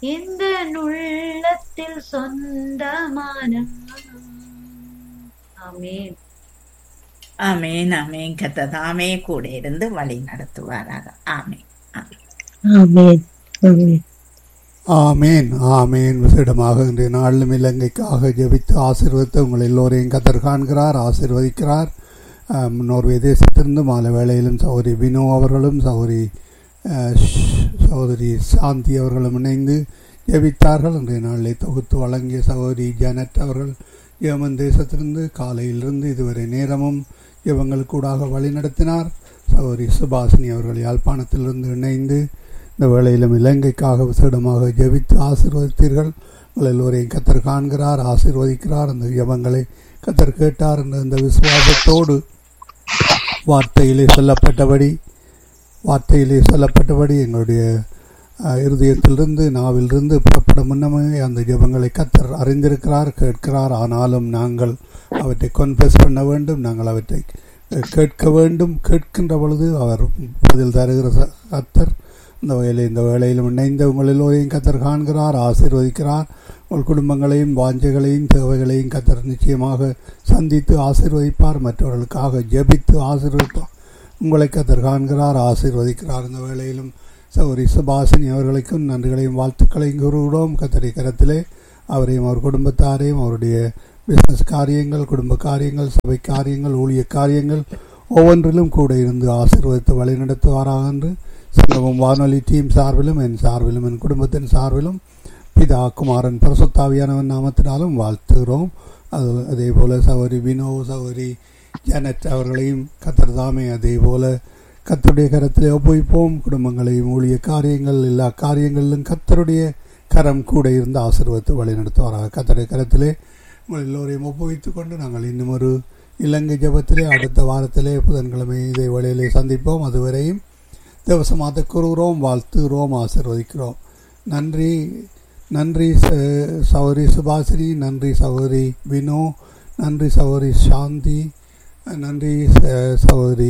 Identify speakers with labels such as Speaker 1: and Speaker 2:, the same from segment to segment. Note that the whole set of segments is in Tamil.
Speaker 1: இந்த உள்ளத்தில் சொந்தமான ஆமென்
Speaker 2: ஆமேன் ஆமேன் கத்த தாமே கூட இருந்து வழி நடத்துவாராக ஆமேன்
Speaker 3: ஆமென் ஆமென்
Speaker 4: ஆமேன் ஆமேன் விசேடமாக இன்றைய நாளிலும் இலங்கைக்காக ஜெபித்து ஆசீர்வதித்து உங்கள் எல்லோரையும் கத்தர் காண்கிறார் ஆசீர்வதிக்கிறார் ஆம், நோர்வே தேசத்திலிருந்து மாலை வேளையிலும் சௌரி வினோ அவர்களும் சௌரி அஹ், ஷ்- சகோதரி சாந்தி அவர்களும் இணைந்து ஜெபித்தார்கள் இன்றைய நாளிலே தொகுத்து வழங்கிய சகோதரி ஜானட் அவர்கள் ஜெர்மன் தேசத்திலிருந்து காலையிலிருந்து இதுவரை நேரமும் இவங்களுக்கூடாக வழி நடத்தினார் சகோதரி சுபாசினி அவர்கள் யாழ்ப்பாணத்திலிருந்து இணைந்து இந்த வேளையிலும் இலங்கைக்காக விசேடமாக ஜெபித்து ஆசீர்வதித்தீர்கள் உங்கள் எல்லோரையும் கத்தர் காண்கிறார் ஆசீர்வதிக்கிறார் அந்த ஜெபங்களை கத்தர் கேட்டார் என்ற இந்த விசுவாசத்தோடு வார்த்தையிலே சொல்லப்பட்டபடி வார்த்தையிலே சொல்லப்பட்டபடி எங்களுடைய அஹ், இருதயத்திலிருந்து நாவிலிருந்து புறப்படும் முன்னமே அந்த ஜெபங்களை கத்தர் அறிந்திருக்கிறார் கேட்கிறார் ஆனாலும் நாங்கள் அவற்றை கொன்ஃபெஸ் பண்ண வேண்டும் நாங்கள் அவற்றை அஹ், கேட்க வேண்டும் கேட்கின்ற பொழுது அவர் பதில் தருகிற ச- கத்தர் இந்த வேலை இந்த வேலையிலும் இணைந்த உங்கள் எல்லோரையும் கத்தர் காண்கிறார் ஆசீர்வதிக்கிறார் உங்கள் குடும்பங்களையும் வாஞ்சைகளையும் தேவைகளையும் கத்தர் நிச்சயமாக சந்தித்து ஆசீர்வதிப்பார் மற்றவர்களுக்காக ஜெபித்து ஆசீர்வதிப்பார் உங்களை கத்தர் காண்கிறார் ஆசீர்வதிக்கிறார் இந்த வேளையிலும் சௌரி சுபாசினி அவர்களுக்கும் நன்றிகளையும் வாழ்த்துக்களையும் கூறுகிறோம் கத்தரை கரத்திலே அவரையும் அவர் குடும்பத்தாரையும் அவருடைய பிசினஸ் காரியங்கள் குடும்ப காரியங்கள் சபை காரியங்கள் ஊழிய காரியங்கள் ஒவ்வொன்றிலும் கூட இருந்து ஆசீர்வதித்து வழிநடத்துவாராக என்று சங்கமம் வானொலி டீம் சார்பிலும் என் சார்பிலும் என் குடும்பத்தின் சார்பிலும் பிதா குமாரன் பரசுத்தாவியானவன் நாமத்தினாலும் வாழ்த்துகிறோம் அது அதே போல சௌரி வினோ சௌரி ஜனத் அவர்களையும் கத்தர் தாமே அதே போல கத்தருடைய கரத்திலே ஒப்புவிப்போம் குடும்பங்களையும் ஊழிய காரியங்கள் எல்லா காரியங்களிலும் கத்தருடைய கரம் கூட இருந்து ஆசீர்வதித்து வழிநடத்துவாராக கத்தருடைய கரத்திலே உங்கள் எல்லோரையும் ஒப்புவித்துக் கொண்டு நாங்கள் இன்னும் ஒரு இலங்கை ஜபத்திலே அடுத்த வாரத்திலே புதன்கிழமை இதே வேளையிலே சந்திப்போம் அதுவரையும் தேவசமாத்த கூறுகிறோம் வாழ்த்துகிறோம் ஆசீர்வதிக்கிறோம் நன்றி நன்றி ச- சகோதரி சுபாசினி நன்றி சகோதரி வினோ நன்றி சகோதரி சாந்தி நன்றி ச- சகோதரி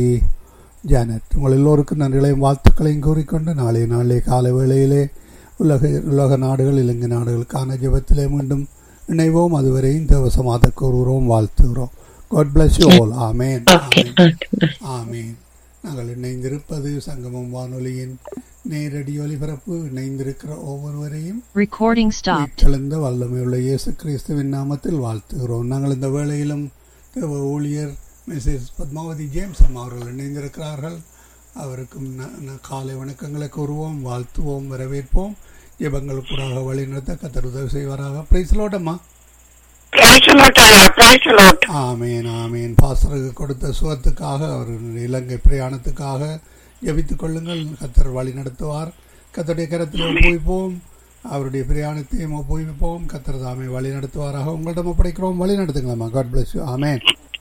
Speaker 4: ஜானட் உங்கள் எல்லோருக்கும் நன்றிகளையும் வாழ்த்துக்களையும் கூறிக்கொண்டு நாளைய நாளே காலை வேளையிலே உலக உலக நாடுகள் இலங்கை நாடுகளுக்கான ஜெபத்திலே மீண்டும் இணைவோம் அதுவரையும் தேவசமாத கூறுகிறோம் வாழ்த்துகிறோம் God bless you all amen amen amen நாங்கள் இணைந்திருப்பது சங்கமம் வானொலியின் நேரடி ஒலிபரப்பு இணைந்திருக்கிற ஒவ்வொருவரையும்
Speaker 5: Recording stopped.
Speaker 4: கலந்த வல்லமையுள்ள இயேசு கிறிஸ்துவின் நாமத்தில் வாழ்த்துகிறோம் நாங்கள் இந்த வேளையிலும் தேவ ஊழியர் மிஸ்ஸஸ் பத்மாவதி ஜேம்ஸ் அம்மா அவர்கள் இணைந்திருக்கிறார்கள் அவருக்கும் ந- ந- காலை வணக்கங்களை கூறுவோம் வாழ்த்துவோம் வரவேற்போம் ஜெபங்களுக்கூடாக வழிநடத்த கத்தர் உதவி செய்வாராக பிரைஸ்லோட்டம்மா
Speaker 6: Praise the Lord, ஐயா. Praise the Lord.
Speaker 4: ஆமேன் ஆமேன் பாஸ்டருக்கு கொடுத்த சுகத்துக்காக அவர் இலங்கை பிரயாணத்துக்காக ஜெபித்துக் கொள்ளுங்கள் கத்தர் வழி நடத்துவார் கத்தருடைய கரத்தில் ஒப்புவிப்போம் அவருடைய பிரயாணத்தையும் ஒப்புவிப்போம் கத்தர் தாமே வழி நடத்துவாராக உங்களிடம் ஒப்படைக்கிறோம் வழி நடத்துங்களாம்மா God bless you amen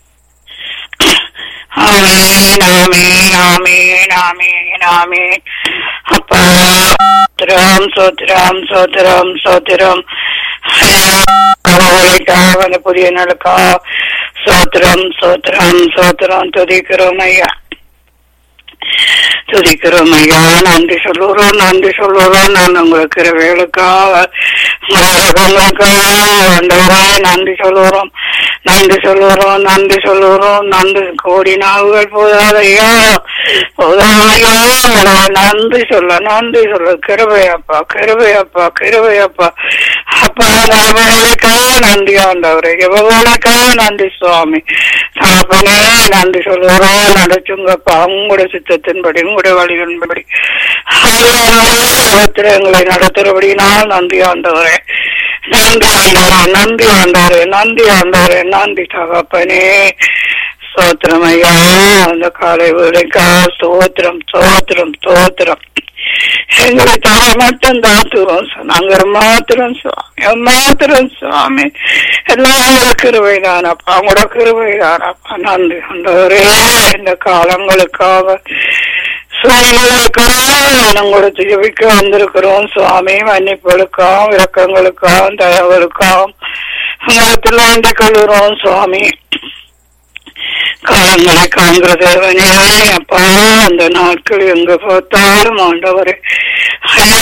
Speaker 6: amen, amen, amen, amen, amen. அப்பா சோத்திரம் சோத்திரம் சோத்திரம் சோத்திரம் கடவுளுக்காக அந்த புதிய நாளுக்கா சோத்திரம் சோத்திரம் சோத்திரம் துதிக்கிறோம் ஐயா துதிக்கிறோம் ஐயா நன்றி சொல்லுறோம் நன்றி சொல்லுறோம் நான் உங்களுக்கு வேலுக்காக ஆண்டவரே நன்றி சொல்லுறோம் நன்றி சொல்லுறோம் நன்றி சொல்லுறோம் நன்றி கோடி நாவுகள் போதாதையா போதாதையா நன்றி சொல்ல நன்றி சொல்ல கிருபையப்பா கிருபையப்பா கிருபையப்பா அப்பா நாமளுக்காக நன்றி ஆண்டவரே எவ்வளவுக்காக நன்றி சுவாமி சாப்பனே நன்றி சொல்லுறோம் நடச்சுங்கப்பா உங்களோட சித்தத்தின்படி உங்களுடைய வழிகளின்படி எங்களை நடத்துறபடினால் நன்றி ஆண்டவரே நன்றி ஆண்டவரே நன்றி ஆண்டவரே நன்றி ஆண்டவரே நன்றி தகப்பனே சோத்திரம் ஐயா அந்த காலை வேலைக்கா சோத்திரம் சோத்திரம் சோத்திரம் எங்களை தர மட்டும் தாத்துவோம் நாங்க மாத்திரம் சுவாமி மாத்திரம் சுவாமி எல்லாம் கிருவைதானப்பா உங்களோட கிருவைதானப்பா நன்றி ஆண்டவரே இந்த காலங்களுக்காக சூழ்நிலைக்காக கொடுத்து ஜெபிக்க வந்திருக்கிறோம் சுவாமி மன்னிப்புகளுக்காகவும் இரக்கங்களுக்காகவும் தயவுகளுக்காகவும் உங்களை வேண்டிக் கொள்கிறோம் சுவாமி காலங்களை காண்கிற தேவனே அப்பா அந்த நாட்கள் எங்க பார்த்தாலும் ஆண்டவரே ஐயா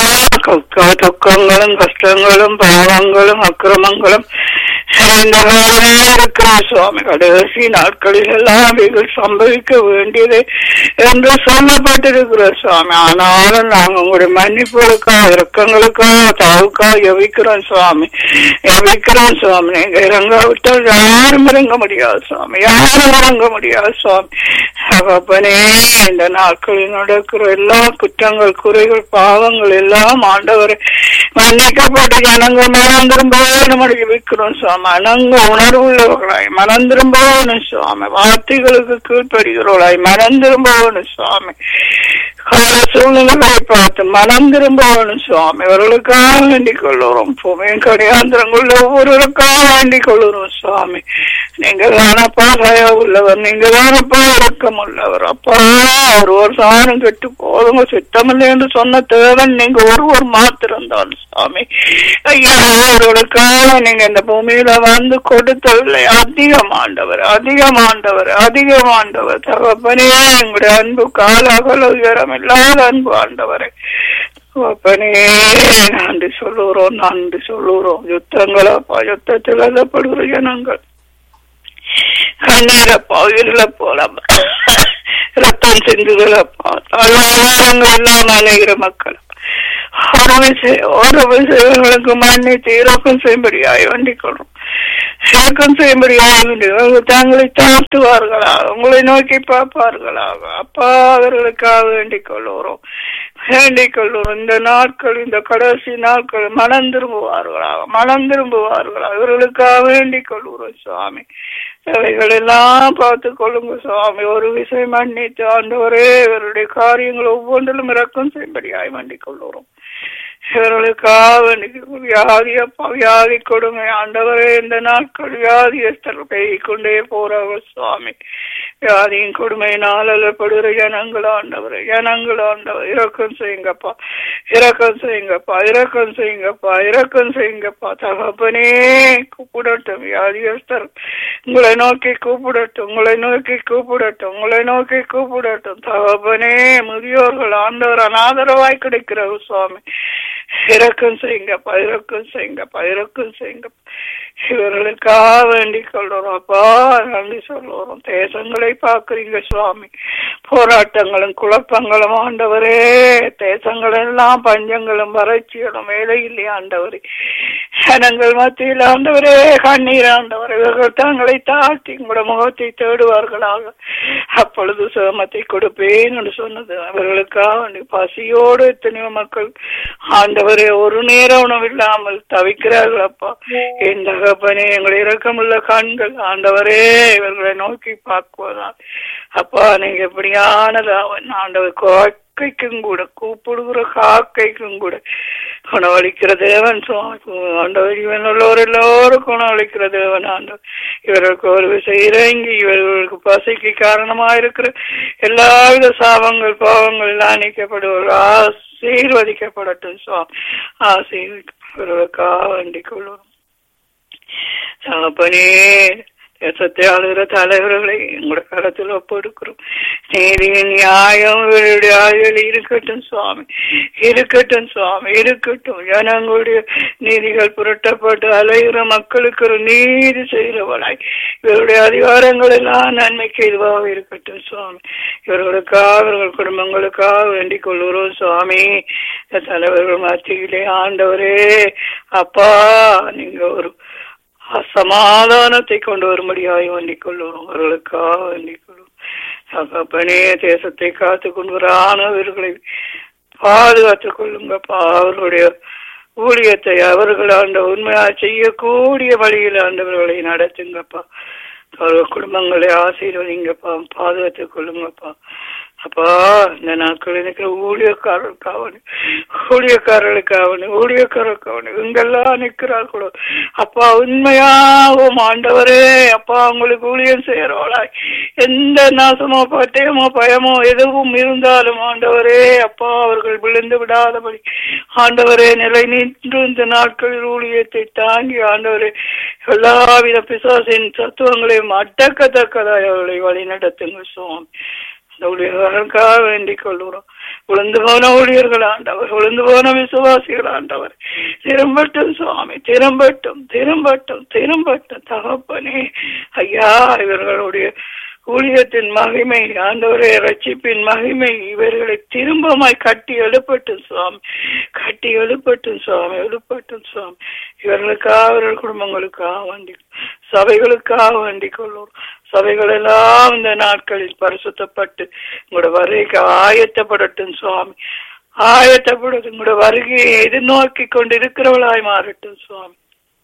Speaker 6: க- துக்கங்களும் கஷ்டங்களும் பாவங்களும் அக்கிரமங்களும் இந்த காலமே இருக்கிற சுவாமி கடைசி நாட்களில் எல்லாம் இதில் சம்பவிக்க வேண்டியது என்று சொல்லப்பட்டிருக்கிற சுவாமி ஆனாலும் நாங்க உங்களுடைய மன்னிப்புகளுக்காக இறக்கங்களுக்காக தாவுக்காக எவிக்கிறோம் சுவாமி எவிக்கிறோம் சுவாமி நீங்க இறங்காவிட்டால் யாரும் இறங்க முடியாது சுவாமி யாரும் இறங்க முடியாது சுவாமி அப்பனே இந்த நாட்களில் நடக்கிற எல்லா குற்றங்கள் குறைகள் பாவங்கள் எல்லாம் ஆண்டவரை மன்னிக்கப்பட்ட ஜனங்கள் மனம் திரும்ப நம்முடைய வைக்கிறோம் சுவாமி அனங்க உணர்வுள்ளவர்களாய் மனம் திரும்ப சுவாமி வார்த்தைகளுக்கு கீழ்ப்படுகிறவர்களாய் மனம் திரும்ப சுவாமி கால சூழ்நிலைகளை பார்த்து மனம் திரும்ப சுவாமி இவர்களுக்காக வேண்டிக் கொள்ளுறோம் பூமியின் கடையாந்திரங்குள்ள ஒவ்வொருவருக்காக வேண்டிக் கொள்ளுறோம் சுவாமி நீங்க தானப்பா தயா உள்ளவர் நீங்க தானப்பா இறக்கம் உள்ளவர் அப்பா ஒருவர் சாணம் கெட்டு போதுங்க சித்தமில்லை என்று சொன்ன தேவன் நீங்க ஒருவர் மாத்திருந்தான் சுவாமி ஐயா அவர்களுக்காக நீங்க இந்த பூமியில வந்து கொடுத்தவில்லை அதிகமாண்டவர் அதிகமாண்டவர் அதிகமாண்டவர் தகப்பனே எங்களுடைய அன்பு காலாகல உயரம் இல்லாத அன்பு ஆண்டவரை அப்பனே நன்றி சொல்லுறோம் நன்றி சொல்லுறோம் யுத்தங்களப்பா யுத்தத்தில் எழுதப்படுகிற ஜனங்கள் கண்ணீரப்பா உயிரிழப்போல ரத்தம் சிந்துகளப்பா தள்ளாரங்கள் எல்லாம் அலைகிற மக்கள் ஒரு விஷயம் ஒரு விஷயங்களுக்கு மன்னித்து இறக்கம் செய்யும்படியாய் வேண்டிக் கொள்றோம் இறக்கம் செய்யும்படியாய் வேண்டி அவர்கள் தங்களை தாழ்த்துவார்களா உங்களை நோக்கி பார்ப்பார்களாக அப்பா அவர்களுக்காக வேண்டிக் கொள்ளுகிறோம் வேண்டிக் கொள்ளுகிறோம் இந்த நாட்கள் இந்த கடைசி நாட்கள் மனம் திரும்புவார்களாக மனம் திரும்புவார்களாக இவர்களுக்காக வேண்டிக் கொள்ளுகிறோம் சுவாமி அவைகள் எல்லாம் பார்த்து கொள்ளுங்க சுவாமி ஒரு விஷயம் மன்னித்து ஆண்டவரே இவருடைய காரியங்கள் ஒவ்வொன்றிலும் இறக்கம் செய்யும்படியாய் வேண்டிக் கொள்ளுகிறோம் இவர்களுக்காக வேண்டிக் வியாதி அப்பா வியாதி கொடுமை ஆண்டவரே இந்த நாட்கள் வியாதியஸ்தர் பெய்து கொண்டே போறார்கள் சுவாமி வியாதியின் கொடுமையினால் அல்லப்படுகிற ஜனங்கள் ஆண்டவர் ஜனங்கள் ஆண்டவர் இறக்கம் செய்யுங்கப்பா இறக்கம் செய்யுங்கப்பா இறக்கம் செய்யுங்கப்பா இறக்கம் செய்யுங்கப்பா தகப்பனே கூப்பிடட்டும் வியாதியஸ்தர் உங்களை நோக்கி கூப்பிடட்டும் உங்களை நோக்கி கூப்பிடட்டும் உங்களை நோக்கி கூப்பிடட்டும் தகப்பனே முதியோர்கள் ஆண்டவர் அனாதரவாய் கிடைக்கிறது சுவாமி இறக்கம் செய்யுங்கப்பா இறக்கம் செய்யுங்கப்பா இறக்கம் செய்யுங்கப்பா இவர்களுக்காக வேண்டிக் கொள்றோம் அப்பா நன்றி சொல்லுறோம் தேசங்களை பார்க்குறீங்க சுவாமி போராட்டங்களும் குழப்பங்களும் ஆண்டவரே தேசங்கள் எல்லாம் பஞ்சங்களும் வறட்சிகளும் வேலை இல்லை ஆண்டவரே ஜனங்கள் மத்தியில் ஆண்டவரே கண்ணீர் ஆண்டவர் இவர்கள் தங்களை தாழ்த்தி உங்களோட முகத்தை தேடுவார்களாக அப்பொழுது சிரமத்தை கொடுப்பேன் என்று சொன்னது அவர்களுக்காக வேண்டி பசியோடு எத்தனையோ மக்கள் ஆண்டவரே ஒரு நேரம் உணவு இல்லாமல் தவிக்கிறார்கள் அப்பா என் தகப்பனே எங்களுடைய இரக்கமுள்ள கண்கள் ஆண்டவரே இவர்களை நோக்கி பார்க்குவதா அப்பா நீங்க எப்படியானதாவன் ஆண்டவர் காக்கைக்கும் கூட கூப்பிடுகிற காக்கைக்கும் கூட உணவளிக்கிற தேவன் சுவாமி ஆண்டவர் இவன் உள்ளவர் எல்லோருக்கும் உணவளிக்கிற தேவன் ஆண்டவர் இவர்களுக்கு ஒரு விசை இறங்கி இவர்களுக்கு பசிக்கு காரணமா இருக்கிற எல்லாவித சாபங்கள் பாவங்கள் எல்லாம் நீக்கப்படுவார்கள் ஆசீர்வதிக்கப்படட்டும் சுவாமி ஆசீர்வதிக்கப்படுவதற்காக வேண்டிக் கொள்வோம் தகப்பனே தேசத்தை ஆளுகிற தலைவர்களை உங்களோட கரத்தில் ஒப்பெடுக்கிறோம் நீதியின் நியாயம் இவருடைய ஆயுள் இருக்கட்டும் சுவாமி இருக்கட்டும் சுவாமி இருக்கட்டும் ஜனங்களுடைய நீதிகள் புரட்டப்பட்டு அலைகிற மக்களுக்கு ஒரு நீதி செய்கிறவளாய் இவருடைய அதிகாரங்கள் எல்லாம் நன்மைக்கு இதுவாக இருக்கட்டும் சுவாமி இவர்களுக்காக இவர்கள் குடும்பங்களுக்காக வேண்டிக் கொள்கிறோம் சுவாமி இந்த தலைவர்கள் மத்தியிலே ஆண்டவரே அப்பா நீங்க ஒரு சமாதானத்தை கொண்டு வரும்படியாய் வேண்டிக் கொள்ளுவோம் அவர்களுக்காக வேண்டிக் கொள்வோம் தகப்பனே தேசத்தை காத்து கொண்டு வரானவர்களை பாதுகாத்துக் கொள்ளுங்கப்பா அவர்களுடைய ஊழியத்தை அவர்கள் ஆண்ட உண்மையா செய்யக்கூடிய வழியில் ஆண்டவர்களை நடத்துங்கப்பா அவர்கள் குடும்பங்களை ஆசீர்வதிங்கப்பா பாதுகாத்துக் கொள்ளுங்கப்பா அப்பா இந்த நாட்கள் இருக்கிற ஊழியக்காரர்களுக்காவனு ஊழியக்காரர்களுக்காவனு ஊழியக்காரருக்காவனு இங்கெல்லாம் நிற்கிறார்களோ அப்பா உண்மையாகவும் ஆண்டவரே அப்பா உங்களுக்கு ஊழியம் செய்யறவளாய் எந்த நாசமோ பட்டயமோ பயமோ எதுவும் இருந்தாலும் ஆண்டவரே அப்பா அவர்கள் விழுந்து விடாதபடி ஆண்டவரே நிலை நின்று இந்த நாட்களில் ஊழியத்தை தாங்கி ஆண்டவரே எல்லாவித பிசாசின் தத்துவங்களையும் அடக்கத்தக்கதாய் அவர்களை வழி நடத்துங்க சுவாமி அந்த ஊழியர்களுக்காக வேண்டிக் கொள்கிறோம் விழுந்து போன ஊழியர்கள் ஆண்டவர் விழுந்து போன விசுவாசிகள் ஆண்டவர் திரும்பட்டும் சுவாமி திரும்பட்டும் திரும்பட்டும் திரும்பட்டும் தகப்பனே ஐயா இவர்களுடைய ஊழியத்தின் மகிமை ஆண்டவரே ரட்சிப்பின் மகிமை இவர்களை திரும்பமாய் கட்டி எழுப்பட்டும் சுவாமி கட்டி எழுப்பட்டும் சுவாமி எழுப்பட்டும் சுவாமி இவர்களுக்காக அவர்கள் குடும்பங்களுக்காக வேண்டி சபைகளுக்காக வேண்டிக் கொள்ளும் சபைகள் எல்லாம் இந்த நாட்களில் பரிசுத்தப்பட்டு உங்களோட வருகைக்கு ஆயத்தப்படட்டும் சுவாமி ஆயத்தப்படட்டும் உங்களோட வருகையை எதிர்நோக்கி கொண்டு இருக்கிறவளாய் மாறட்டும் சுவாமி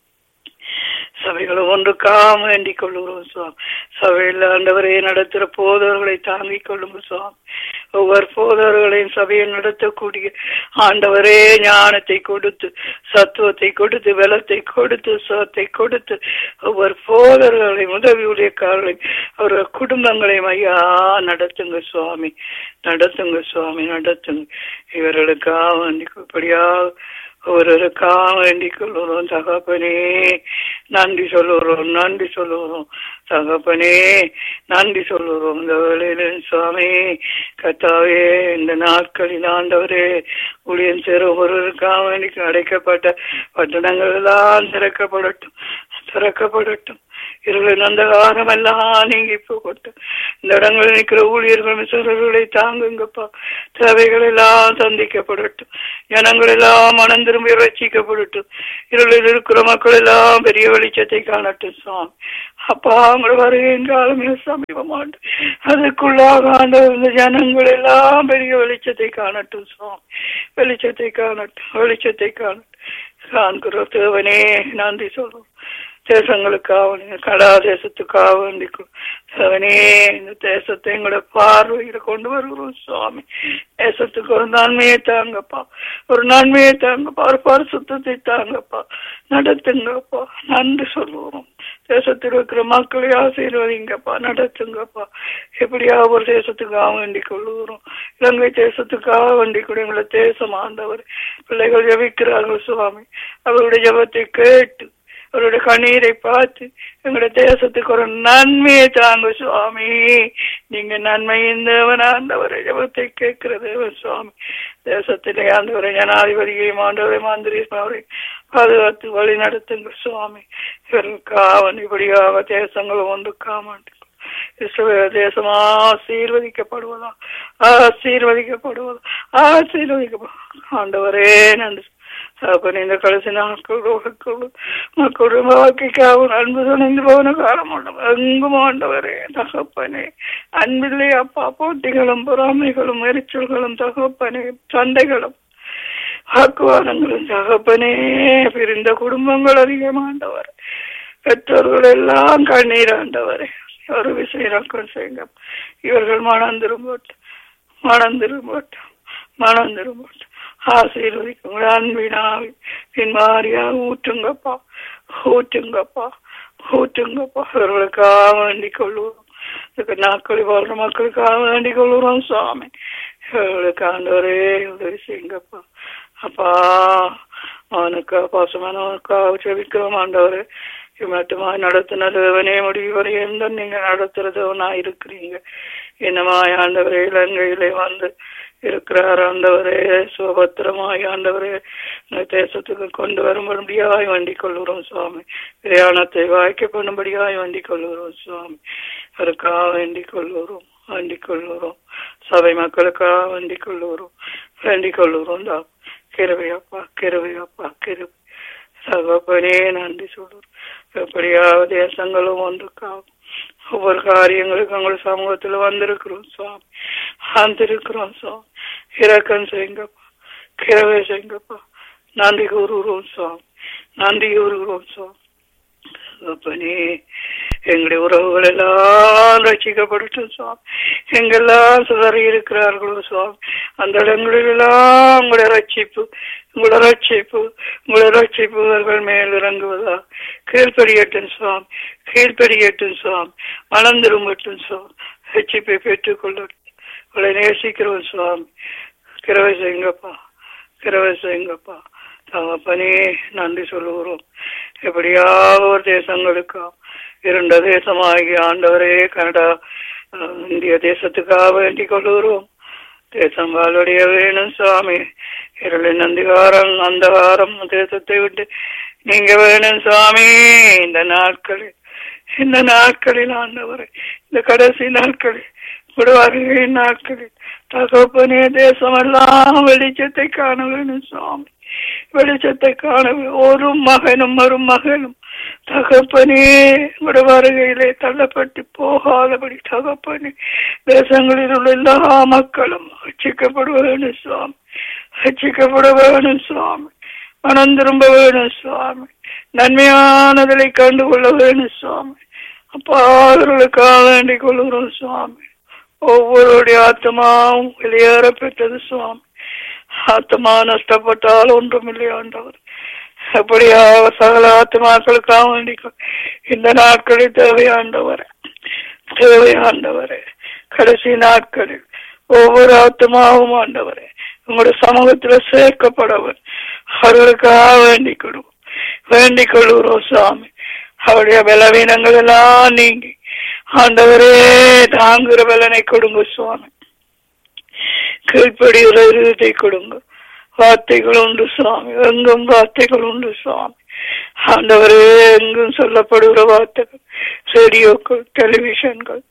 Speaker 6: சபைகளை ஒன்றுக்காக வேண்டிக் கொள்ளுகிறோம் சுவாமி சபையில் ஆண்டவரை நடத்துகிற போதவர்களை தாங்கிக் கொள்ளுங்க சுவாமி ஒவ்வொரு போதவர்களையும் சபையை நடத்தக்கூடிய ஆண்டவரே ஞானத்தை கொடுத்து சத்துவத்தை கொடுத்து வெலத்தை கொடுத்து சுவத்தை கொடுத்து ஒவ்வொரு போதர்களையும் உதவி ஊழியக்காரர்களையும் அவர்கள் குடும்பங்களையும் ஐயா நடத்துங்க சுவாமி நடத்துங்க சுவாமி நடத்துங்க இவர்களுக்காக வேண்டிக் இப்படியாக ஒருவருக்காக வேண்டிக் கொள்ளுறோம் தகப்பனே நன்றி சொல்லுறோம் நன்றி சொல்லுறோம் தகப்பனே நன்றி சொல்லுறோம் இந்த வேளையில சுவாமி கத்தாவே இந்த நாட்களில் ஆண்டவரே ஊழியன் சேர ஒருவருக்காக வேண்டி அடைக்கப்பட்ட பட்டணங்கள் எல்லாம் திறக்கப்படட்டும் திறக்கப்படட்டும் இருளின் அந்தகாரம் எல்லாம் நீங்கி போகட்டும் இந்த இடங்களில் நிற்கிற ஊழியர்கள் மிசர்களை தாங்குங்கப்பா தேவைகள் எல்லாம் சந்திக்கப்படட்டும் ஜனங்கள் எல்லாம் மனம் திரும்பி ரட்சிக்கப்படட்டும் இருளில் இருக்கிற மக்கள் எல்லாம் பெரிய வெளிச்சத்தை காணட்டும் சுவாமி அப்பா அவங்கள வருகையின் காலம் மிக சமீபமாண்டு அதுக்குள்ளாக ஆண்டவர் இந்த ஜனங்கள் எல்லாம் பெரிய வெளிச்சத்தை காணட்டும் சுவாமி வெளிச்சத்தை காணட்டும் வெளிச்சத்தை காணட்டும் காண்கிற தேவனே நன்றி சொல்லுவோம் தேசங்களுக்காக கடா தேசத்துக்காக வேண்டிக்கும் அவனே இந்த தேசத்தை எங்களோட பார்வையில கொண்டு வருகிறோம் சுவாமி தேசத்துக்கு ஒரு நன்மையை தாங்கப்பா ஒரு நன்மையை தாங்கப்பா ஒரு பரிசுத்தத்தை தாங்கப்பா நடத்துங்கப்பா நன்றி சொல்லுவோம் தேசத்தில் இருக்கிற மக்களை ஆசீர்வதிங்கப்பா நடத்துங்கப்பா எப்படியா ஒரு தேசத்துக்காக வேண்டிக் கொள்ளுகிறோம் இலங்கை தேசத்துக்காக வேண்டிக் கொண்டு எங்களை தேசம் ஆண்டவர் பிள்ளைகள் ஜபிக்கிறார்கள் சுவாமி அவருடைய ஜபத்தை கேட்டு அவருடைய கண்ணீரை பார்த்து எங்களுடைய தேசத்துக்கு ஒரு நன்மையை தாங்க சுவாமி நீங்க நன்மையின் தேவன் ஆண்டவரை ஜபத்தை கேட்கிற தேவன் சுவாமி தேசத்திலே ஆண்டவரை ஜனாதிபதியையும் ஆண்டவரை மந்திரி அவரை பாதுகாத்து வழி நடத்துங்க சுவாமி இவர்களுக்காக இப்படியாக தேசங்களும் ஒன்று காமாண்டு இஸ்ரவேல் தேசம் ஆசீர்வதிக்கப்படுவதா ஆசீர்வதிக்கப்படுவதா ஆசீர்வதிக்கப்படும் ஆண்டவரே நன்றி அப்ப இந்த கடைசி நாட்களோடு மக்களுடைய வாழ்க்கைக்காக அன்பு துணைந்து போன காலம் எங்கும் ஆண்டவரே தகப்பனே அன்பில்லை அப்பா போட்டிகளும் பொறாமைகளும் எரிச்சல்களும் தகப்பனே சண்டைகளும் வாக்குவாதங்களும் தகப்பனே பிரிந்த குடும்பங்கள் அதிகமாண்டவர் பெற்றோர்கள் எல்லாம் கண்ணீர் ஆண்டவரே ஒரு விஷயம் செய்யுங்க இவர்கள் மனம் திரும்பட்டும் மனம் திரும்பட்டும் மனம் திரும்பட்டும் ஆசீர்வதிக்கும் அன்பினாவி பின்மாரியாக ஊற்றுங்கப்பா ஊற்றுங்கப்பா ஊற்றுங்கப்பா இவர்களுக்காக வேண்டிக் கொள்வோம் இதுக்கு நாட்களில் வாழ்ற மக்களுக்காக வேண்டிக் கொள்கிறோம் சுவாமி இவர்களுக்கு ஆண்டவரே உதவி செய்யுங்கப்பா அப்பா அவனுக்கு பாசமானவனுக்காக செவிக்கிறோம் ஆண்டவரே மட்டுமா நடத்தின தேவனே முடிவு வரையும் தான் நீங்க நடத்துறதவனா இருக்கிறீங்க என்னமாய் ஆண்டவரே இலங்கையிலே வந்து இருக்கிறார் ஆண்டவரே சுபத்திரமாய் ஆண்டவரே தேசத்துக்கு கொண்டு வரும்படியாய் வேண்டிக் கொள்கிறோம் சுவாமி பிரயாணத்தை வாய்க்க பண்ணும்படியாய் வேண்டிக் கொள்கிறோம் சுவாமி அதற்காக வேண்டிக் கொள்கிறோம் வேண்டிக் கொள்கிறோம் சபை மக்களுக்காக வேண்டிக் கொள்கிறோம் வேண்டிக் கொள்கிறோம் தான் கிருவையப்பா கிருவையப்பா கிருவை சகப்பனே நன்றி சொல்றோம் எப்படியாவது தேசங்களும் ஒன்றுக்காகும் ஒவ்வொரு காரியங்களுக்கும் உங்கள் சமூகத்துல வந்திருக்கிறோம் சுவாமி வந்திருக்கிறோம் சுவாமி இறக்கம் செய்யுங்கப்பா கிரவை செய்யுங்கப்பா நன்றி கூறுகிறோம் சுவாமி நன்றி கூறுகிறோம் சுவாமி அப்பனே எங்களுடைய உறவுகள் எல்லாம் ரசிக்கப்படட்டும் சுவாமி எங்கெல்லாம் சுதறி இருக்கிறார்களோ சுவாமி அந்த இடங்களில் எல்லாம் உங்களுடைய ரட்சிப்பு உங்களோட ரட்சிப்பு உங்களோட ரட்சிப்பு அவர்கள் மேல் இறங்குவதா கீழ்ப்படியட்டும் சுவாமி கீழ்ப்படியட்டும் சுவாமி மனம் திரும்பட்டும் சுவாமி ரட்சிப்பை பெற்றுக்கொள்ளட்டும் உங்களை நேசிக்கிறோம் சுவாமி கிரவை செய்யுங்கப்பா கிரவை செய்யுங்கப்பா தகப்பனே நன்றி சொல்லுகிறோம் எப்படியாவது ஒரு தேசங்களுக்கா இருண்ட தேசமாகி ஆண்டவரே கனடா இந்திய தேசத்துக்காக வேண்டிக் கொள்கிறோம் தேசம் வாழுடைய வேணும் சுவாமி இருளின் அந்திகாரம் அந்தகாரம் தேசத்தை விட்டு நீங்க வேணும் சுவாமி இந்த நாட்களில் இந்த நாட்களில் ஆண்டவரை இந்த கடைசி நாட்களில் விடுவார்கள் நாட்களில் தகப்பனே தேசமெல்லாம் வெளிச்சத்தை காண வேணும் சுவாமி வெளிச்சத்தை காண வே- ஒரு மகனும் ஒரு மகனும் தகப்பனே விட வருகையிலே தள்ளப்பட்டு போகாதபடி தகப்பனே தேசங்களில் உள்ள எல்லா மக்களும் ரட்சிக்கப்பட வேணும் சுவாமி ரட்சிக்கப்பட வேணும் சுவாமி மனம் திரும்ப வேணும் சுவாமி நன்மையானதை கண்டு கொள்ள வேணும் சுவாமி அப்பா அவர்களுக்காக வேண்டிக் கொள்கிறோம் சுவாமி ஒவ்வொருடைய ஆத்மாவும் வெளியேற பெற்றது சுவாமி ஆத்மா நஷ்டப்பட்டால் ஒன்றுமில்லை ஆண்டவர் அப்படியாக சகல ஆத்மாக்களுக்காக வேண்டிக் கொள். இந்த நாட்களில் தேவையாண்டவர் தேவையாண்டவரே கடைசி நாட்களில் ஒவ்வொரு ஆத்மாவும் ஆண்டவரே உங்களுடைய சமூகத்துல சேர்க்கப்படவர் அவர்களுக்காக வேண்டிக் கொள்வோம் வேண்டிக் கொள்கிறோம் சுவாமி அவருடைய பலவீனங்கள் எல்லாம் நீங்கி ஆண்டவரே தாங்குகிற பலனை கொடுங்க சுவாமி கீழ்ப்படுகிற இருதத்தை கொடுங்க வார்த்தைகள் உண்டு சுவாமி எங்கும் வார்த்தைகள் உண்டு சுவாமி ஆண்டவரே எங்கும் சொல்லப்படுகிற வார்த்தைகள் ரேடியோக்கள் டெலிவிஷன்கள்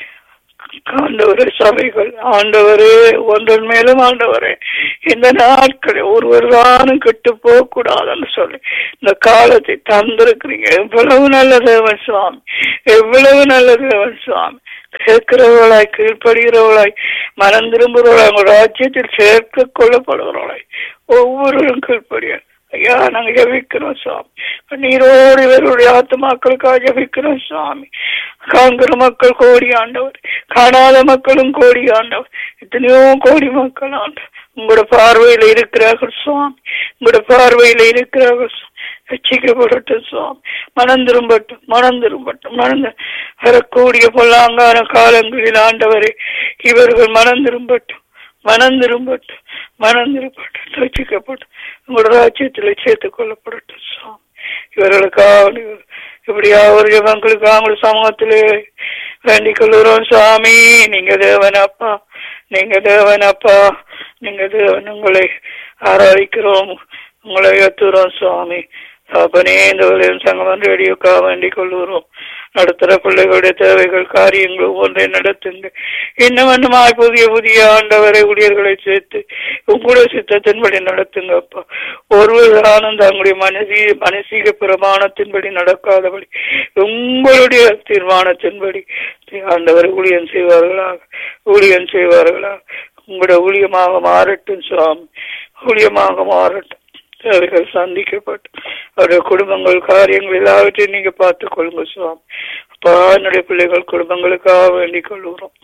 Speaker 6: ஆண்டவரே சபைகள் ஆண்டவரே ஒன்றன் மேலும் ஆண்டவரே இந்த நாட்களை ஒருவர் தானும் கெட்டு போக கூடாதுன்னு சொல்லி இந்த காலத்தை தந்திருக்கிறீங்க எவ்வளவு நல்ல தேவன் சுவாமி எவ்வளவு நல்ல தேவன் சுவாமி கேட்கிறவர்களாய் கீழ்ப்படுகிறவர்களாய் மனம் திரும்புகிறவர்களாய் உங்கள் ராஜ்யத்தில் சேர்க்க கொள்ளப்படுகிறவர்களாய் ஒவ்வொருவரும் கீழ்ப்படிய ஐயா நாங்க ஜபிக்கிறோம் சுவாமி நீரோடு இவருடைய ஆத்மாக்களுக்காக ஜபிக்கிறோம் சுவாமி காண்கிற மக்கள் கோடி ஆண்டவர் காணாத மக்களும் கோடி ஆண்டவர் எத்தனையோ கோடி மக்கள் ஆண்டவர் உங்களோட பார்வையில இருக்கிறார்கள் சுவாமி உங்களோட பார்வையில இருக்கிறார்கள் சுவாமி. ரட்சிக்கப்படட்டும் சுவாமி மனம் திரும்பட்டும் மனம் திரும்பட்டும் மனம் திரு- வரக்கூடிய பொல்லாங்கான காலங்களில் ஆண்டவரே இவர்கள் மனம் திரும்பட்டும் மனம் திரும்பட்டும் மனம் திரும்பட்டும் ரட்சிக்கப்பட்டும் உங்களோட ராஜ்யத்தில் சேர்த்துக் கொள்ளப்படட்டும் சுவாமி இவர்களுக்காக இப்படியா ஒரு ஜபங்களுக்கு அவங்களோட சமூகத்திலே வேண்டிக் கொள்கிறோம் சுவாமி நீங்க தேவன் அப்பா நீங்க தேவன் அப்பா நீங்க தேவன் உங்களை ஆராதிக்கிறோம் உங்களை உயர்த்துகிறோம் சுவாமி அப்பனே இந்த விளையும் சங்கமன் ரேடியோக்காக வேண்டிக் கொள்கிறோம் நடத்துற பிள்ளைகளுடைய தேவைகள் காரியங்கள் ஒவ்வொன்றை நடத்துங்க இன்னும் இன்னுமாய் புதிய புதிய ஆண்டவரை ஊழியர்களை சேர்த்து உங்களுடைய சித்தத்தின்படி நடத்துங்க அப்பா ஒருவர் ஆனந்த தங்களுடைய மனசி மனசீக பிரமாணத்தின்படி நடக்காதபடி உங்களுடைய தீர்மானத்தின்படி ஆண்டவர் ஊழியம் செய்வார்களாக ஊழியம் செய்வார்களாக உங்களுடைய ஊழியமாக மாறட்டும் சுவாமி ஊழியமாக மாறட்டும் தேவைகள் சந்திக்கப்பட்டு அவருடைய குடும்பங்கள் காரியங்கள் எல்லாவற்றையும் நீங்க பார்த்துக் கொள்ளுங்க சுவாமி அப்பா என்னுடைய பிள்ளைகள் குடும்பங்களுக்காக வேண்டிக் கொள்கிறோம்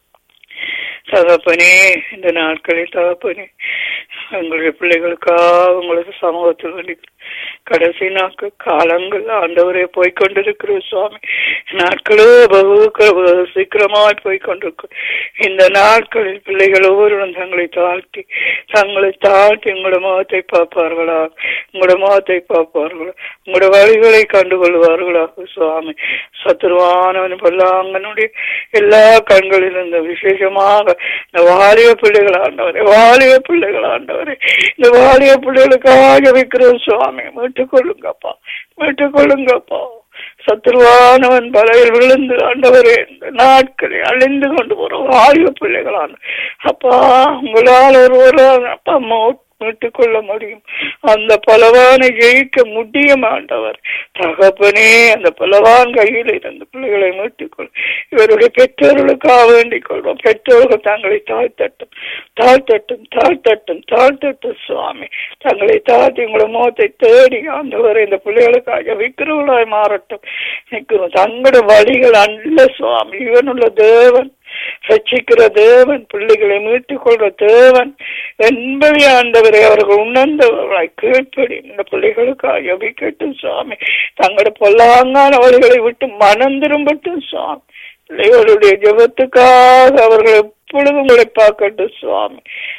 Speaker 6: தகப்பனே இந்த நாட்களில் தகப்பனே எங்களுடைய பிள்ளைகளுக்காக உங்களுக்கு சமூகத்தில் வேண்டி கடைசி நாட்கள் காலங்கள் ஆண்டவரே போய்கொண்டிருக்கிற சுவாமி நாட்களோ பகு பகு சீக்கிரமாய் போய்கொண்டிருக்கும் இந்த நாட்களில் பிள்ளைகள் ஒவ்வொருவரும் தங்களை தாழ்த்தி தங்களை தாழ்த்தி உங்களோட முகத்தை பார்ப்பார்களா உங்களோட முகத்தை பார்ப்பார்களா உங்களோட வழிகளை கண்டுகொள்வார்களாக சுவாமி சத்துருவானவன் பல்லாங்கனுடைய எல்லா கண்களிலிருந்து விசேஷமாக இந்த வாலிப பிள்ளைகள் ஆண்டவரே வாலிப பிள்ளைகள் ஆண்டவரே இந்த வாலிப பிள்ளைகளுக்காக வைக்கிறோம் சுவாமி மீட்டுக் கொள்ளுங்கப்பா மீட்டுக் கொள்ளுங்கப்பா சத்துருவானவன் பலையில் விழுந்து ஆண்டவரே இந்த நாட்களை அழிந்து கொண்டு போற வாலிப பிள்ளைகளான அப்பா உங்களால் ஒரு அப்பா மோ- மீட்டுக் கொள்ள முடியும் அந்த பலவானை ஜெயிக்க முடியும் ஆண்டவர் தகப்பனே அந்த பலவான் கையில் இருந்து பிள்ளைகளை மீட்டுக் கொள் இவருடைய பெற்றோர்களுக்காக வேண்டிக் கொள்வோம் பெற்றோர்கள் தங்களை தாழ்த்தட்டும் தாழ்த்தட்டும் தாழ்த்தட்டும் தாழ்த்தட்டும் சுவாமி தங்களை தாழ்த்தி உங்களை முகத்தை தேடி ஆண்டவர் இந்த பிள்ளைகளுக்காக விக்கிரவளாய் மாறட்டும் நிற்கிறோம் தங்களோட வழிகள் அல்ல சுவாமி இவனுள்ள தேவன் ரட்சிக்கிற தேவன் பிள்ளைகளை மீட்டுக் கொள்ற தேவன் என்பதை ஆண்டவரை அவர்கள் உணர்ந்தவர்களாய் கீழ்ப்படி இந்த பிள்ளைகளுக்காக ஜபிக்கட்டும் சுவாமி தங்களோட பொல்லாங்கான வழிகளை விட்டு மனம் திரும்பட்டும் சுவாமி பிள்ளைகளுடைய ஜபத்துக்காக அவர்கள் எப்பொழுதும் உங்களை பார்க்கட்டும் சுவாமி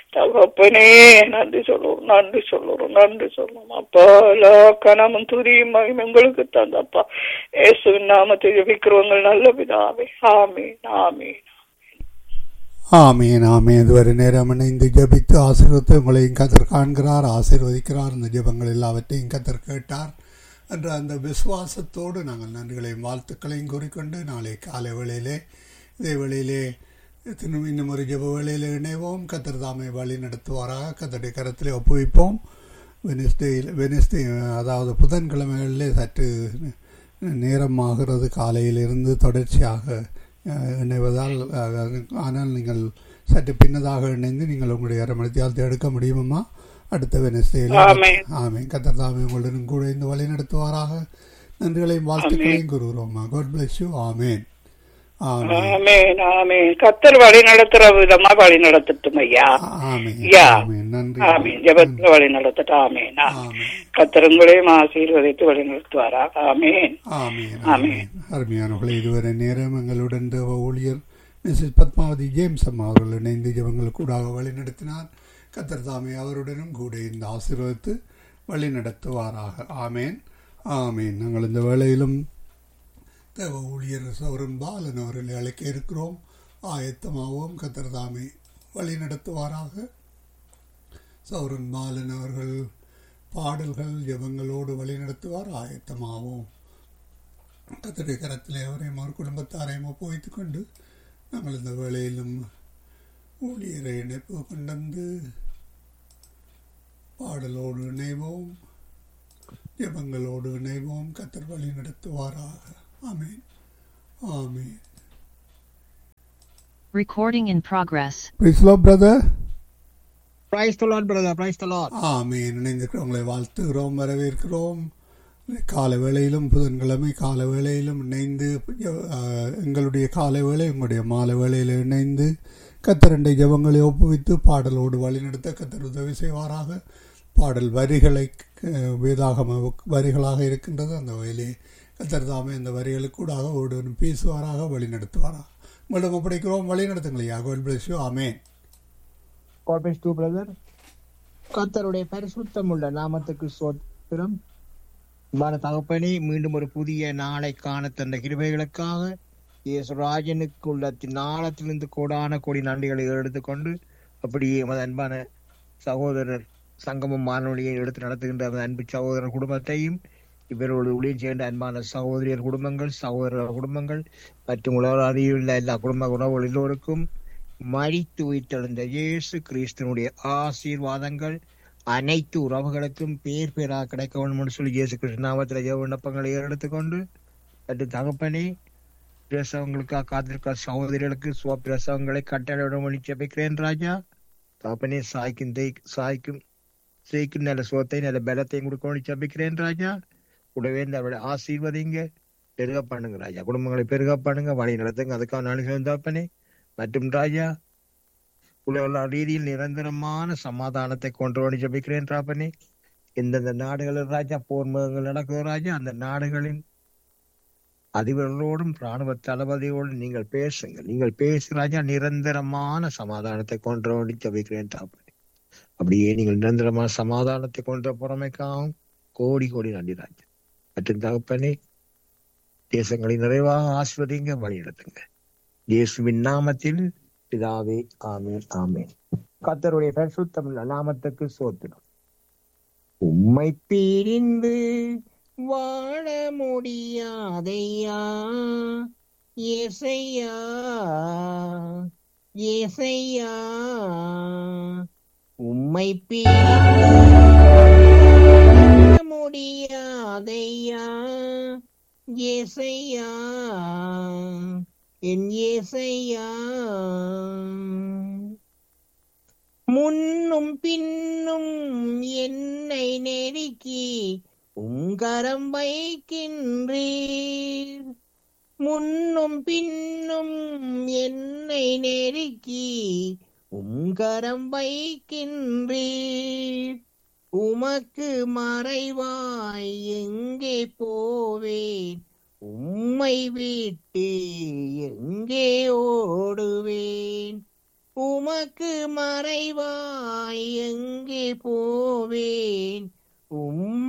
Speaker 6: தகப்பனே நன்றி சொல்லுவோம் நன்றி சொல்லுவோம் நன்றி சொல்லுவோம் அப்பா எல்லா கனமும் துரியும் மகிமை உங்களுக்கு தந்தப்பா இயேசுவின் நாமத்தை ஜெபிக்கிறவங்க நல்ல பிதாவே ஆமீன் ஆமீன்
Speaker 4: ஆமீன் ஆமீன் இதுவரை நேரம் இணைந்து ஜபித்து ஆசீர்வத்தை உங்களையும் கத்தர் காண்கிறார் ஆசீர்வதிக்கிறார் இந்த ஜெபங்கள் எல்லாவற்றையும் கத்தர் கேட்டார் என்ற அந்த விசுவாசத்தோடு நாங்கள் நன்றிகளையும் வாழ்த்துக்களையும் கூறிக்கொண்டு நாளை காலை வேளையிலே இதே வேளையிலே இன்னும் இன்னும் ஒரு ஜெப வேளையில் இணைவோம் கத்தர் தாமை வழி நடத்துவாராக கத்தருடைய கரத்திலே ஒப்புவிப்போம் வெனிஸ்டேயில் வெனிஸ்டே அதாவது புதன்கிழமைகளிலே சற்று நேரமாகிறது காலையிலிருந்து தொடர்ச்சியாக அஹ், இணைவதால் அஹ், ஆனால் நீங்கள் சற்று பின்னதாக இணைந்து நீங்கள் உங்களுடைய அரை மணி தியாலத்தை எடுக்க முடியுமா அடுத்த வெனஸ்டேயில்
Speaker 6: ஆமென்.
Speaker 4: ஆமேன் கத்தர் தாமே உங்களுடன் கூட இந்த வழி நடத்துவாராக நன்றிகளையும் வாழ்த்துக்களையும் கூறுகிறோமா God bless you amen amen
Speaker 6: amen amen கத்தர் வழி நடத்துற விதமா வழி நடத்தட்டும் ஐயா
Speaker 4: ஆமேன்
Speaker 6: யா.
Speaker 4: ஆமேன் நன்றி
Speaker 6: ஆமீன் ஜெபத்துல வழி நடத்தட்டும் ஆமேன்
Speaker 4: ஆமேன்
Speaker 6: கத்தர் உங்களையும் ஆசீர்வதித்து வழி நடத்துவாரா ஆமேன்
Speaker 4: ஆமீன்
Speaker 6: ஆமீன்.
Speaker 4: ஆமீன் அருமையானவர்களே இதுவரை நேரம் எங்களுடன் தேவ ஊழியர் மிஸ்ஸஸ் பத்மாவதி ஜேம்ஸ் அம்மா அவர்கள் இணைந்து ஜெபங்களுக்கு கூடாக வழி நடத்தினார் கத்தர் தாமே அவருடனும் கூட இந்த ஆசீர்வதித்து வழி நடத்துவாராக ஆமேன் ஆமேன் நாங்கள் இந்த வேளையிலும் தேவ ஊழியர் சௌரன் பாலன் அவர்களை அழைக்க இருக்கிறோம் ஆயத்தமாகவும் கத்தர் தாமே வழி நடத்துவாராக சௌரன் பாலன் அவர்கள் பாடல்கள் ஜெபங்களோடு வழி நடத்துவார் ஆயத்தமாகவும் கத்தருடைய கரத்திலே அவரையும் அவர் குடும்பத்தாரையும் ஒப்புவைத்துக் கொண்டு நாங்கள் இந்த வேளையிலும் ஊழியரை இணைப்பு கொண்டு வந்து பாடலோடு இணைவோம் ஜெபங்களோடு இணைவோம் கத்தர் வழி நடத்துவாராக ஆமீன் ஆமீன்
Speaker 5: Recording in progress.
Speaker 4: பிரிஸ்லோ brother
Speaker 7: Praise the Lord, brother. Praise the Lord.
Speaker 4: ஆமீன் இணைந்திருக்கிறவங்களை வாழ்த்துகிறோம் வரவேற்கிறோம் கால வேளையிலும் புதன்கிழமை கால வேளையிலும் இணைந்து அஹ், எங்களுடைய காலை வேளை உங்களுடைய மாலை வேளையில் இணைந்து கத்தரண்டை ஜெபங்களை ஒப்புவித்து பாடலோடு வழிநடத்த கத்தர் உதவி செய்வாராக பாடல் வரிகளை அஹ், வேதாகம வரிகளாக இருக்கின்றது அந்த வகையிலே கத்தர் தாமே அந்த வரிகளுக்கூடாக ஒருவன் பேசுவாராக வழி நடத்துவாராக உங்களிடம் ஒப்படைக்கிறோம் வழி நடத்துங்களையா God bless you amen
Speaker 7: God bless you, brother. கர்த்தருடைய பரிசுத்தம் உள்ள நாமத்துக்கு சோத்திரம் மன தகப்பனே மீண்டும் ஒரு புதிய நாளை காண தந்த கிருபைகளுக்காக இயேசுராஜனுக்கு உள்ள நாளத்திலிருந்து கோடான கோடி நன்றிகளை எடுத்துக்கொண்டு அப்படியே எமது அன்பான சகோதரர் சங்கமம் மாணவழியை எடுத்து நடத்துகின்ற அந்த அன்பு சகோதரர் குடும்பத்தையும் இவரோடு ஊழியம் செய்கின்ற அன்பான சகோதரியர் குடும்பங்கள் சகோதரர் குடும்பங்கள் மற்றும் உலகில் எல்லா குடும்ப உறவுகள் எல்லோருக்கும் மறித்து உயிர்த்தெழுந்த இயேசு கிறிஸ்தனுடைய ஆசீர்வாதங்கள் அனைத்து உறவுகளுக்கும் பேர் பேராக கிடைக்க வேண்டும் என்று சொல்லி இயேசு கிறிஸ்து நாமத்தில் ஜெப விண்ணப்பங்களை எடுத்துக்கொண்டு அன்று தகப்பனே பிரசவங்களுக்காக காத்திருக்க சகோதரிகளுக்கு சுவ பிரசவங்களை கட்டளையிடம் பண்ணி ஜெபிக்கிறேன் ராஜா தகப்பனே சாய்க்கும் தேய் சாய்க்கும் சேய்க்கும் நல்ல சுவத்தை நல்ல பலத்தையும் கொடுக்கணும் ஜெபிக்கிறேன் ராஜா கூடவே இந்த அவருடைய ஆசீர்வதிங்க பெருக பண்ணுங்க ராஜா குடும்பங்களை பெருக பண்ணுங்க வழி நடத்துங்க அதுக்காக நாளைக்கு தகப்பனே மற்றும் ராஜா உலக ரீதியில் நிரந்தரமான சமாதானத்தை கொண்டு வந்து ஜபிக்கிறேன் ராபனே எந்தெந்த நாடுகளில் ராஜா போர் முகங்கள் நடக்குதோ ராஜா அந்த நாடுகளின் அதிபர்களோடும் ராணுவ தளபதியோடும் நீங்கள் பேசுங்க நீங்கள் பேசி ராஜா நிரந்தரமான சமாதானத்தை கொண்டு வந்து ஜபிக்கிறேன் ராபனே அப்படியே நீங்கள் நிரந்தரமான சமாதானத்தை கொண்ட புறமைக்காகவும் கோடி கோடி நன்றி ராஜா மற்றும் தகப்பனே தேசங்களை நிறைவாக ஆஸ்வதிங்க வழி நடத்துங்க இயேசுவின் நாமத்தில் பிதாவே ஆமீன் ஆமீன் கர்த்தருடைய பரிசுத்தமுள்ள நாமத்துக்கு சோத்திரம் உம்மை பிரிந்து வாழ முடியாதையா ஏசையா ஏசையா உம்மை பிரிந்து வாழ முடியாதையா ஏசையா என் ஏசையா முன்னும் பின்னும் என்னை நெருக்கி உங்கரம் வைக்கின்றீர் முன்னும் பின்னும் என்னை நெருக்கி உங்கரம் வைக்கின்றீர் உமக்கு மறைவாய் எங்கே போவேன் உம்மை விட்டு எங்கே ஓடுவேன் உமக்கு மறைவாய் எங்கே போவேன் உம்மை